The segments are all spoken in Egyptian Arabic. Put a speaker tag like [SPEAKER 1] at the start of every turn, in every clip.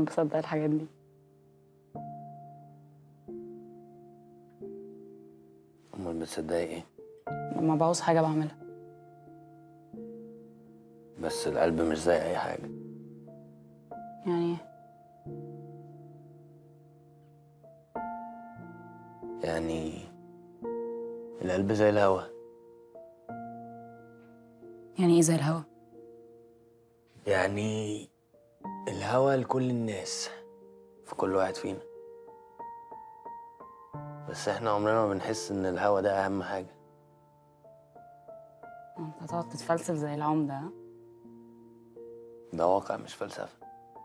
[SPEAKER 1] بصدق الحاجات دي
[SPEAKER 2] امال بتصدقي ايه
[SPEAKER 1] لما بعوز حاجه بعملها
[SPEAKER 2] بس القلب مش زي اي حاجه
[SPEAKER 1] يعني ايه
[SPEAKER 2] يعني القلب زي الهوا
[SPEAKER 1] يعني ايه زي الهوا
[SPEAKER 2] يعني الهوا لكل الناس في كل واحد فينا بس احنا عمرنا ما بنحس ان الهوا ده اهم حاجه
[SPEAKER 1] انت هتقعد تتفلسف زي العمده ها
[SPEAKER 2] ده واقع مش فلسفه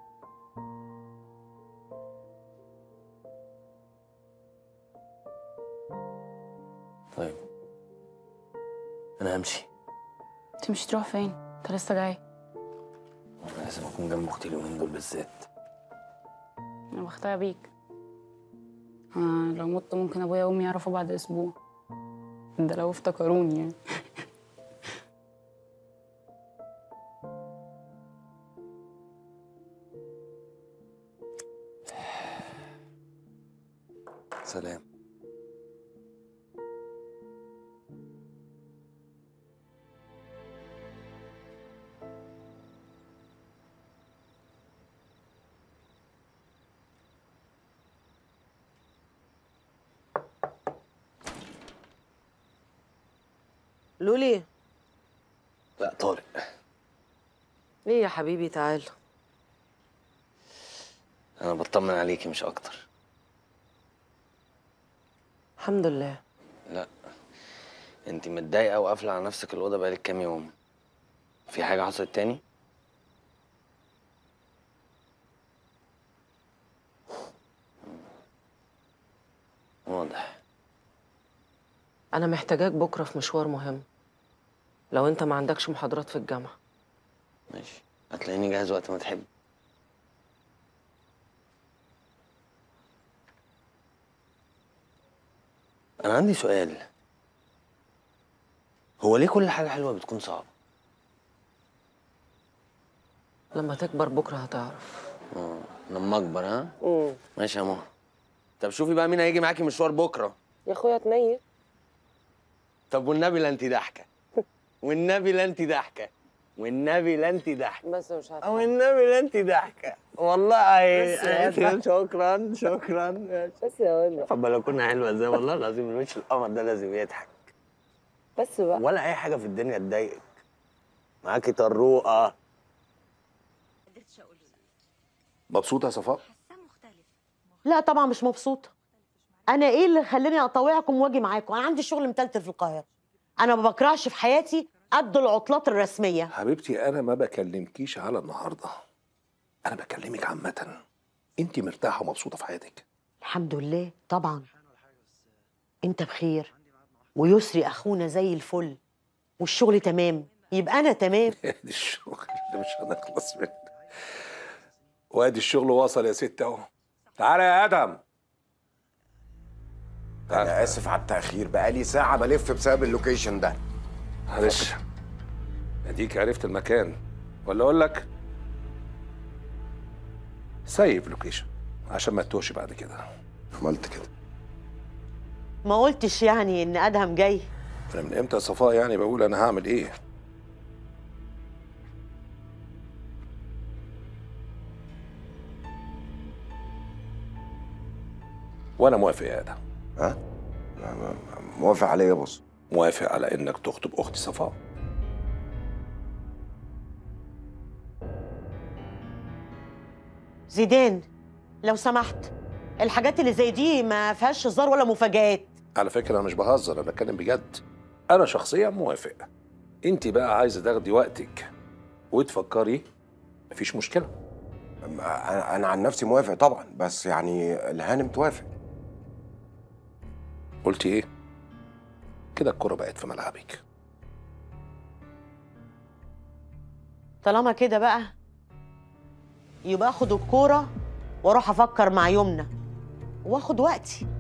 [SPEAKER 2] طيب انا همشي
[SPEAKER 1] تمشي تروح فين انت لسه جاي
[SPEAKER 2] انا لازم اكون جنب اختي اليومين دول بالذات
[SPEAKER 1] انا بختار بيك آه لو مت ممكن ابويا وامي يعرفوا بعد اسبوع ده لو افتكروني يعني
[SPEAKER 2] سلام
[SPEAKER 3] لولي
[SPEAKER 2] لا طارق
[SPEAKER 3] ايه يا حبيبي تعال
[SPEAKER 2] انا بطمن عليكي مش اكتر
[SPEAKER 3] الحمد لله
[SPEAKER 2] لا انت متضايقه وقافله على نفسك الاوضه بقالك كام يوم في حاجه حصلت تاني واضح
[SPEAKER 3] انا محتاجاك بكره في مشوار مهم لو انت ما عندكش محاضرات في الجامعه
[SPEAKER 2] ماشي هتلاقيني جاهز وقت ما تحب انا عندي سؤال هو ليه كل حاجه حلوه بتكون صعبه
[SPEAKER 3] لما تكبر بكره هتعرف
[SPEAKER 2] اه لما اكبر ها
[SPEAKER 3] امم
[SPEAKER 2] ماشي يا ماما طب شوفي بقى مين هيجي معاكي مشوار بكره
[SPEAKER 3] يا اخويا تنيل
[SPEAKER 2] طب والنبي لا انت ضحكه والنبي لا انت ضحكه والنبي لا انت ضحكه
[SPEAKER 3] بس مش هتعرف
[SPEAKER 2] والنبي لا انت ضحكه والله
[SPEAKER 3] بس يا
[SPEAKER 2] أي- شكرا شكرا
[SPEAKER 3] بس يا ولد
[SPEAKER 2] فبلكونه حلوه ازاي والله العظيم الوش القمر ده لازم يضحك
[SPEAKER 3] بس بقى
[SPEAKER 2] ولا اي حاجه في الدنيا تضايقك معاكي طروقه
[SPEAKER 4] مبسوطة يا صفاء؟
[SPEAKER 5] لا طبعا مش مبسوطه انا ايه اللي خلاني اطوعكم واجي معاكم انا عندي شغل متلتل في القاهره انا ما بكرهش في حياتي قد العطلات الرسميه
[SPEAKER 4] حبيبتي أنا ما بكلمكيش على النهاردة أنا بكلمك عامة أنت مرتاحة ومبسوطة في حياتك
[SPEAKER 5] الحمد لله طبعا انت بخير ويسري اخونا زي الفل والشغل تمام يبقى انا تمام
[SPEAKER 4] دي الشغل اللي مش هنخلص منه وادي الشغل وصل يا ست اهو تعالى يا ادم
[SPEAKER 6] انا اسف على التاخير بقالي ساعه بلف بسبب اللوكيشن ده
[SPEAKER 4] معلش اديك عرفت المكان ولا اقول لك سيف لوكيشن عشان ما تتوهش بعد كده
[SPEAKER 6] عملت كده
[SPEAKER 5] ما قلتش يعني ان ادهم جاي
[SPEAKER 4] انا من امتى يا صفاء يعني بقول انا هعمل ايه وانا موافق يا ادم
[SPEAKER 6] ها ما- ما- موافق عليه يا بص
[SPEAKER 4] موافق على انك تخطب اختي صفاء
[SPEAKER 5] زيدان لو سمحت الحاجات اللي زي دي ما فيهاش هزار ولا مفاجآت
[SPEAKER 4] على فكره انا مش بهزر انا بتكلم بجد انا شخصيا موافق انت بقى عايزه تاخدي وقتك وتفكري مفيش مشكله
[SPEAKER 6] انا أنا عن نفسي موافق طبعا بس يعني الهانم توافق
[SPEAKER 4] قلتي ايه كده الكره بقت في ملعبك
[SPEAKER 5] طالما كده بقى يبقى اخد الكوره واروح افكر مع يمنى واخد وقتي